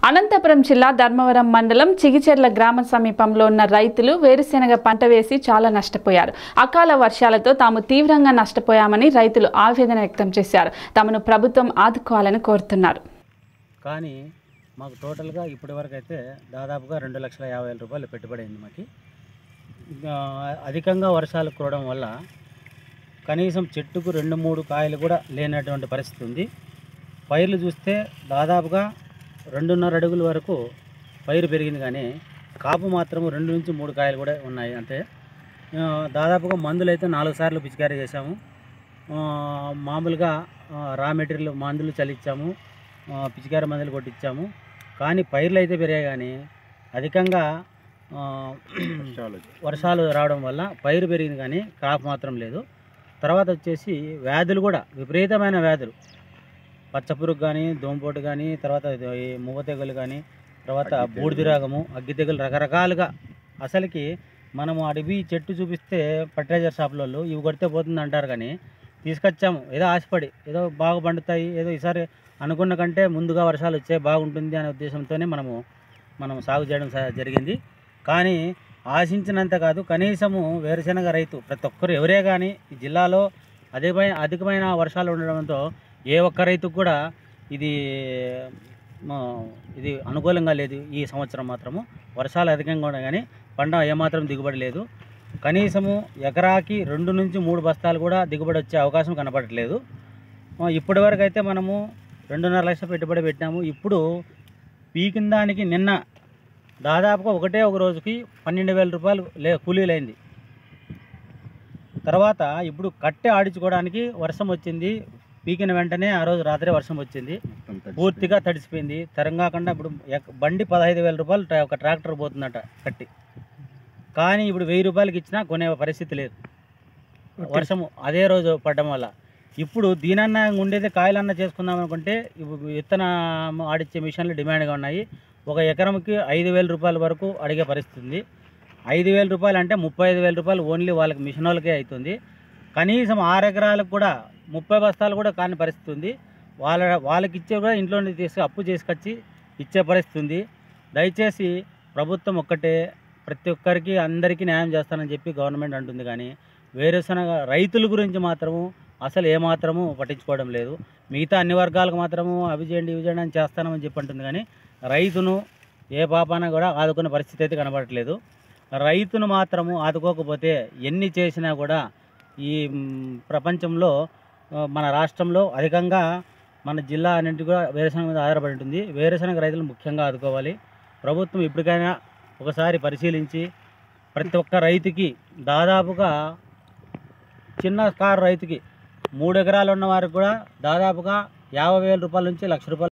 అనంతపురం జిల్లా ధర్మవరం మండలం చిగిచెర్ల గ్రామ సమీపంలో ఉన్న రైతులు వేరుశెనగ పంట వేసి చాలా నష్టపోయారు అకాల వర్షాలతో తాము తీవ్రంగా నష్టపోయామని రైతులు ఆవేదన వ్యక్తం చేశారు తమను ప్రభుత్వం ఆదుకోవాలని కోరుతున్నారు కానీ మాకు టోటల్గా ఇప్పటివరకు అయితే దాదాపుగా రెండు లక్షల యాభై వేల రూపాయలు పెట్టుబడి అయింది మాకు ఇంకా అధికంగా వర్షాలు కురవడం వల్ల కనీసం చెట్టుకు రెండు మూడు కాయలు కూడా లేనటువంటి పరిస్థితి ఉంది పైర్లు చూస్తే దాదాపుగా రెండున్నర అడుగుల వరకు పైరు పెరిగింది కానీ కాపు మాత్రం రెండు నుంచి మూడు కాయలు కూడా ఉన్నాయి అంతే ఆ, దాదాపుగా మందులు అయితే నాలుగు సార్లు పిచికారీ చేశాము ఆ, మామూలుగా ఆ, రా మెటీరియల్ మందులు చల్లించాము ఆ, పిచికారీ మందులు కొట్టించాము కానీ పైర్లు అయితే పెరిగాయి కానీ అధికంగా ఆ, వర్షాలు రావడం వల్ల పైరు పెరిగింది కానీ క్రాప్ మాత్రం లేదు తర్వాత వచ్చేసి వ్యాధులు కూడా విపరీతమైన వ్యాధులు పచ్చపురుగు కానీ దోమపోటు కానీ తర్వాత ఇది ఈ మువ్వ తెగులు కానీ తర్వాత బూడిద రాగము అగ్గి తెగులు రకరకాలుగా అసలుకి మనము అడవి చెట్టు చూపిస్తే ఫర్టిలైజర్ షాపులలో ఇవి కొడితే పోతుంది అంటారు కానీ తీసుకొచ్చాము ఏదో ఆశపడి ఏదో బాగా పండుతాయి ఏదో ఈసారి అనుకున్న కంటే ముందుగా వర్షాలు వచ్చే బాగుంటుంది అనే ఉద్దేశంతోనే మనము మనం సాగు చేయడం స- జరిగింది కానీ ఆశించినంత కాదు కనీసము వేరుశెనగ రైతు ప్రతి ఒక్కరు ఎవరే కానీ ఈ జిల్లాలో అధికమైన అధికమైన వర్షాలు ఉండడంతో ఏ ఒక్క రైతుకు కూడా ఇది మా- ఇది అనుకూలంగా లేదు ఈ సంవత్సరం మాత్రము వర్షాలు అధికంగా ఉన్నాయి కానీ పంట ఏమాత్రం దిగుబడి లేదు కనీసము ఎకరాకి రెండు నుంచి మూడు బస్తాలు కూడా దిగుబడి వచ్చే అవకాశం కనపడట్లేదు ఆ, ఇప్పటి వరకు అయితే మనము రెండున్నర లక్షల పెట్టుబడి పెట్టినాము ఇప్పుడు పీకిన దానికి నిన్న దాదాపుగా ఒకటే ఒక రోజుకి పన్నెండు వేల రూపాయలు లే కూలీలైంది తర్వాత ఇప్పుడు కట్టె ఆడించుకోవడానికి వర్షం వచ్చింది పీకిన వెంటనే ఆ రోజు రాత్రి వర్షం వచ్చింది పూర్తిగా తడిసిపోయింది తరంగాకుండా ఇప్పుడు ఎక్- బండి పదహైదు వేల రూపాయలు ట్రా- ఒక ట్రాక్టర్ పోతుందట కట్టి కానీ ఇప్పుడు వెయ్యి రూపాయలకి ఇచ్చినా కొనే పరిస్థితి లేదు వర్షము అదే రోజు పడడం వల్ల ఇప్పుడు దీనన్నా ఉండేది కాయలన్నా చేసుకుందాం అనుకుంటే ఇప్పుడు విత్తన ఆడిచ్చే మిషన్లు డిమాండ్గా ఉన్నాయి ఒక ఎకరంకి ఐదు వేల రూపాయల వరకు అడిగే పరిస్థితి ఉంది ఐదు వేల రూపాయలు అంటే ముప్పై ఐదు వేల రూపాయలు ఓన్లీ వాళ్ళకి మిషన్ వాళ్ళకే అవుతుంది కనీసం ఆరు ఎకరాలకు కూడా ముప్పై బస్తాలు కూడా కాని పరిస్థితి ఉంది వాళ్ళ వాళ్ళకి ఇచ్చే కూడా ఇంట్లో నుంచి తీసుకు అప్పు చేసుకొచ్చి ఇచ్చే పరిస్థితి ఉంది దయచేసి ప్రభుత్వం ఒక్కటే ప్రతి ఒక్కరికి అందరికీ న్యాయం చేస్తానని చెప్పి గవర్నమెంట్ అంటుంది కానీ వేరుశనగ రైతుల గురించి మాత్రము అసలు ఏమాత్రము పట్టించుకోవడం లేదు మిగతా అన్ని వర్గాలకు మాత్రము అవి చేయండి ఇవి చేయండి అని చేస్తానని చెప్పి అంటుంది కానీ రైతును ఏ పాపాన కూడా ఆదుకునే పరిస్థితి అయితే కనబడట్లేదు రైతును మాత్రము ఆదుకోకపోతే ఎన్ని చేసినా కూడా ఈ మ్, ప్రపంచంలో ఆ, మన రాష్ట్రంలో అధికంగా మన జిల్లా అన్నింటి కూడా వేరుశనగ మీద ఆధారపడి ఉంటుంది వేరుశనగ రైతులు ముఖ్యంగా ఆదుకోవాలి ప్రభుత్వం ఇప్పటికైనా ఒకసారి పరిశీలించి ప్రతి ఒక్క రైతుకి దాదాపుగా చిన్న కారు రైతుకి మూడు ఎకరాలు ఉన్న వారికి కూడా దాదాపుగా యాభై వేల రూపాయల నుంచి లక్ష రూపాయలు